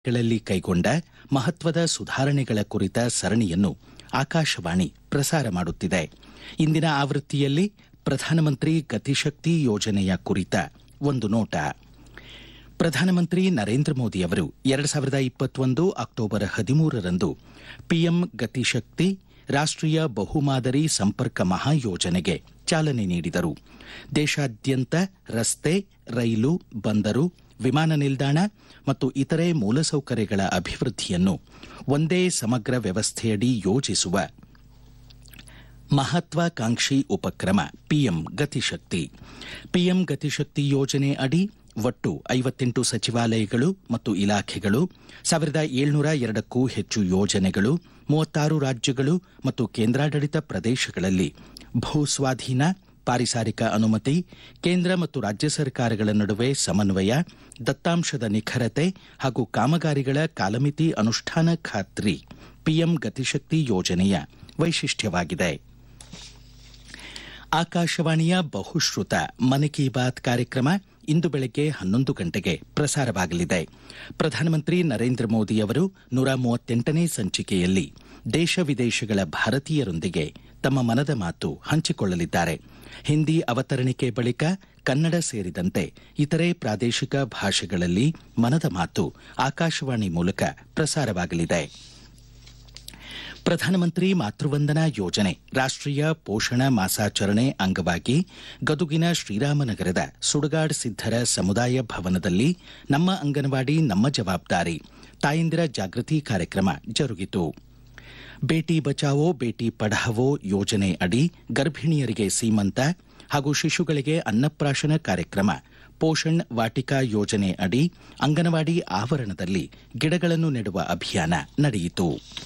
ಗಳಲ್ಲಿ ಕೈಗೊಂಡ ಮಹತ್ವದ ಸುಧಾರಣೆಗಳ ಕುರಿತ ಸರಣಿಯನ್ನು ಆಕಾಶವಾಣಿ ಪ್ರಸಾರ ಮಾಡುತ್ತಿದೆ ಇಂದಿನ ಆವೃತ್ತಿಯಲ್ಲಿ ಪ್ರಧಾನಮಂತ್ರಿ ಗತಿಶಕ್ತಿ ಯೋಜನೆಯ ಕುರಿತ ಒಂದು ನೋಟ ಪ್ರಧಾನಮಂತ್ರಿ ನರೇಂದ್ರ ಮೋದಿ ಅವರು ಎರಡು ಸಾವಿರದ ಇಪ್ಪತ್ತೊಂದು ಅಕ್ಟೋಬರ್ ಹದಿಮೂರರಂದು ಪಿಎಂ ಗತಿಶಕ್ತಿ ರಾಷ್ಟ್ರೀಯ ಬಹುಮಾದರಿ ಸಂಪರ್ಕ ಮಹಾಯೋಜನೆಗೆ ಚಾಲನೆ ನೀಡಿದರು ದೇಶಾದ್ಯಂತ ರಸ್ತೆ ರೈಲು ಬಂದರು ವಿಮಾನ ನಿಲ್ದಾಣ ಮತ್ತು ಇತರೆ ಮೂಲಸೌಕರ್ಯಗಳ ಅಭಿವೃದ್ಧಿಯನ್ನು ಒಂದೇ ಸಮಗ್ರ ವ್ಯವಸ್ಥೆಯಡಿ ಯೋಜಿಸುವ ಮಹತ್ವಾಕಾಂಕ್ಷಿ ಉಪಕ್ರಮ ಪಿಎಂ ಗತಿಶಕ್ತಿ ಪಿಎಂ ಗತಿಶಕ್ತಿ ಯೋಜನೆ ಅಡಿ ಒಟ್ಟು ಐವತ್ತೆಂಟು ಸಚಿವಾಲಯಗಳು ಮತ್ತು ಇಲಾಖೆಗಳು ಸಾವಿರದ ಏಳ್ನೂರ ಎರಡಕ್ಕೂ ಹೆಚ್ಚು ಯೋಜನೆಗಳು ಮೂವತ್ತಾರು ರಾಜ್ಯಗಳು ಮತ್ತು ಕೇಂದ್ರಾಡಳಿತ ಪ್ರದೇಶಗಳಲ್ಲಿ ಭೂಸ್ವಾಧೀನ ಪಾರಿಸಾರಿಕ ಅನುಮತಿ ಕೇಂದ್ರ ಮತ್ತು ರಾಜ್ಯ ಸರ್ಕಾರಗಳ ನಡುವೆ ಸಮನ್ವಯ ದತ್ತಾಂಶದ ನಿಖರತೆ ಹಾಗೂ ಕಾಮಗಾರಿಗಳ ಕಾಲಮಿತಿ ಅನುಷ್ಠಾನ ಖಾತ್ರಿ ಪಿಎಂ ಗತಿಶಕ್ತಿ ಯೋಜನೆಯ ವೈಶಿಷ್ಟ್ಯವಾಗಿದೆ ಆಕಾಶವಾಣಿಯ ಬಹುಶ್ರುತ ಮನ್ ಕಿ ಬಾತ್ ಕಾರ್ಯಕ್ರಮ ಇಂದು ಬೆಳಗ್ಗೆ ಹನ್ನೊಂದು ಗಂಟೆಗೆ ಪ್ರಸಾರವಾಗಲಿದೆ ಪ್ರಧಾನಮಂತ್ರಿ ನರೇಂದ್ರ ಮೋದಿ ಅವರು ನೂರ ಮೂವತ್ತೆಂಟನೇ ಸಂಚಿಕೆಯಲ್ಲಿ ದೇಶ ವಿದೇಶಗಳ ಭಾರತೀಯರೊಂದಿಗೆ ತಮ್ಮ ಮನದ ಮಾತು ಹಂಚಿಕೊಳ್ಳಲಿದ್ದಾರೆ ಹಿಂದಿ ಅವತರಣಿಕೆ ಬಳಿಕ ಕನ್ನಡ ಸೇರಿದಂತೆ ಇತರೆ ಪ್ರಾದೇಶಿಕ ಭಾಷೆಗಳಲ್ಲಿ ಮನದ ಮಾತು ಆಕಾಶವಾಣಿ ಮೂಲಕ ಪ್ರಸಾರವಾಗಲಿದೆ ಪ್ರಧಾನಮಂತ್ರಿ ಮಾತೃವಂದನಾ ಯೋಜನೆ ರಾಷ್ಟ್ರೀಯ ಪೋಷಣ ಮಾಸಾಚರಣೆ ಅಂಗವಾಗಿ ಗದುಗಿನ ಶ್ರೀರಾಮನಗರದ ಸುಡಗಾಡ್ ಸಿದ್ದರ ಸಮುದಾಯ ಭವನದಲ್ಲಿ ನಮ್ಮ ಅಂಗನವಾಡಿ ನಮ್ಮ ಜವಾಬ್ದಾರಿ ತಾಯಂದಿರ ಜಾಗೃತಿ ಕಾರ್ಯಕ್ರಮ ಜರುಗಿತು ಬೇಟಿ ಬಚಾವೋ ಬೇಟಿ ಪಢಾವೋ ಯೋಜನೆ ಅಡಿ ಗರ್ಭಿಣಿಯರಿಗೆ ಸೀಮಂತ ಹಾಗೂ ಶಿಶುಗಳಿಗೆ ಅನ್ನಪ್ರಾಶನ ಕಾರ್ಯಕ್ರಮ ಪೋಷಣ್ ವಾಟಿಕಾ ಯೋಜನೆ ಅಡಿ ಅಂಗನವಾಡಿ ಆವರಣದಲ್ಲಿ ಗಿಡಗಳನ್ನು ನೆಡುವ ಅಭಿಯಾನ ನಡೆಯಿತು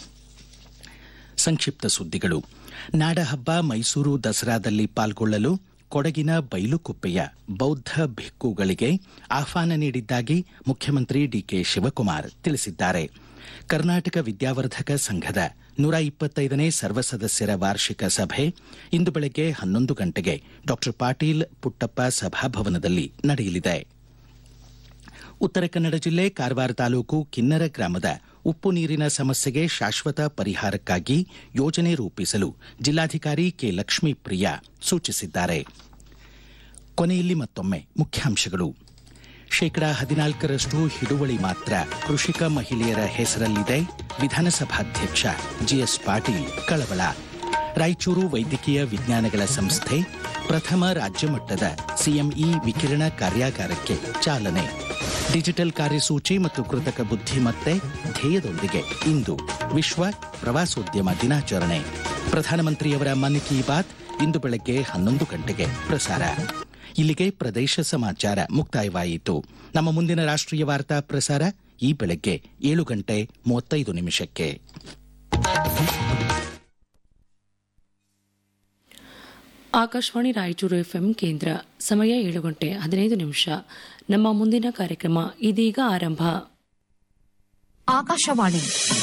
ಸಂಕ್ಷಿಪ್ತ ಸುದ್ದಿಗಳು ನಾಡಹಬ್ಬ ಮೈಸೂರು ದಸರಾದಲ್ಲಿ ಪಾಲ್ಗೊಳ್ಳಲು ಕೊಡಗಿನ ಬೈಲುಕುಪ್ಪೆಯ ಬೌದ್ಧ ಭಿಕ್ಕುಗಳಿಗೆ ಆಹ್ವಾನ ನೀಡಿದ್ದಾಗಿ ಮುಖ್ಯಮಂತ್ರಿ ಡಿಕೆ ಶಿವಕುಮಾರ್ ತಿಳಿಸಿದ್ದಾರೆ ಕರ್ನಾಟಕ ವಿದ್ಯಾವರ್ಧಕ ಸಂಘದ ನೂರ ಇಪ್ಪತ್ತೈದನೇ ಸರ್ವಸದಸ್ಯರ ವಾರ್ಷಿಕ ಸಭೆ ಇಂದು ಬೆಳಗ್ಗೆ ಹನ್ನೊಂದು ಗಂಟೆಗೆ ಡಾ ಪಾಟೀಲ್ ಪುಟ್ಟಪ್ಪ ಸಭಾಭವನದಲ್ಲಿ ನಡೆಯಲಿದೆ ಉತ್ತರ ಕನ್ನಡ ಜಿಲ್ಲೆ ಕಾರವಾರ ತಾಲೂಕು ಕಿನ್ನರ ಗ್ರಾಮದ ಉಪ್ಪು ನೀರಿನ ಸಮಸ್ಯೆಗೆ ಶಾಶ್ವತ ಪರಿಹಾರಕ್ಕಾಗಿ ಯೋಜನೆ ರೂಪಿಸಲು ಜಿಲ್ಲಾಧಿಕಾರಿ ಕೆ ಲಕ್ಷ್ಮೀಪ್ರಿಯಾ ಸೂಚಿಸಿದ್ದಾರೆ ಕೊನೆಯಲ್ಲಿ ಮತ್ತೊಮ್ಮೆ ಮುಖ್ಯಾಂಶಗಳು ಶೇಕಡಾ ಹದಿನಾಲ್ಕರಷ್ಟು ಹಿಡುವಳಿ ಮಾತ್ರ ಕೃಷಿಕ ಮಹಿಳೆಯರ ಹೆಸರಲ್ಲಿದೆ ವಿಧಾನಸಭಾಧ್ಯಕ್ಷ ಜಿಎಸ್ ಪಾಟೀಲ್ ಕಳವಳ ರಾಯಚೂರು ವೈದ್ಯಕೀಯ ವಿಜ್ಞಾನಗಳ ಸಂಸ್ಥೆ ಪ್ರಥಮ ರಾಜ್ಯ ಮಟ್ಟದ ಸಿಎಂಇ ವಿಕಿರಣ ಕಾರ್ಯಾಗಾರಕ್ಕೆ ಚಾಲನೆ ಡಿಜಿಟಲ್ ಕಾರ್ಯಸೂಚಿ ಮತ್ತು ಕೃತಕ ಬುದ್ಧಿಮತ್ತೆ ಧ್ಯೇಯದೊಂದಿಗೆ ಇಂದು ವಿಶ್ವ ಪ್ರವಾಸೋದ್ಯಮ ದಿನಾಚರಣೆ ಪ್ರಧಾನಮಂತ್ರಿಯವರ ಮನ್ ಕಿ ಬಾತ್ ಇಂದು ಬೆಳಗ್ಗೆ ಹನ್ನೊಂದು ಗಂಟೆಗೆ ಪ್ರಸಾರ ಇಲ್ಲಿಗೆ ಪ್ರದೇಶ ಸಮಾಚಾರ ಮುಕ್ತಾಯವಾಯಿತು ನಮ್ಮ ಮುಂದಿನ ರಾಷ್ಟ್ರೀಯ ವಾರ್ತಾ ಪ್ರಸಾರ ಈ ಬೆಳಗ್ಗೆ ಏಳು ಗಂಟೆ ಮೂವತ್ತೈದು ನಿಮಿಷಕ್ಕೆ ಆಕಾಶವಾಣಿ ರಾಯಚೂರು ಎಫ್ಎಂ ಕೇಂದ್ರ ಸಮಯ ಏಳು ಗಂಟೆ ಹದಿನೈದು ನಿಮಿಷ ನಮ್ಮ ಮುಂದಿನ ಕಾರ್ಯಕ್ರಮ ಇದೀಗ ಆರಂಭ ಆಕಾಶವಾಣಿ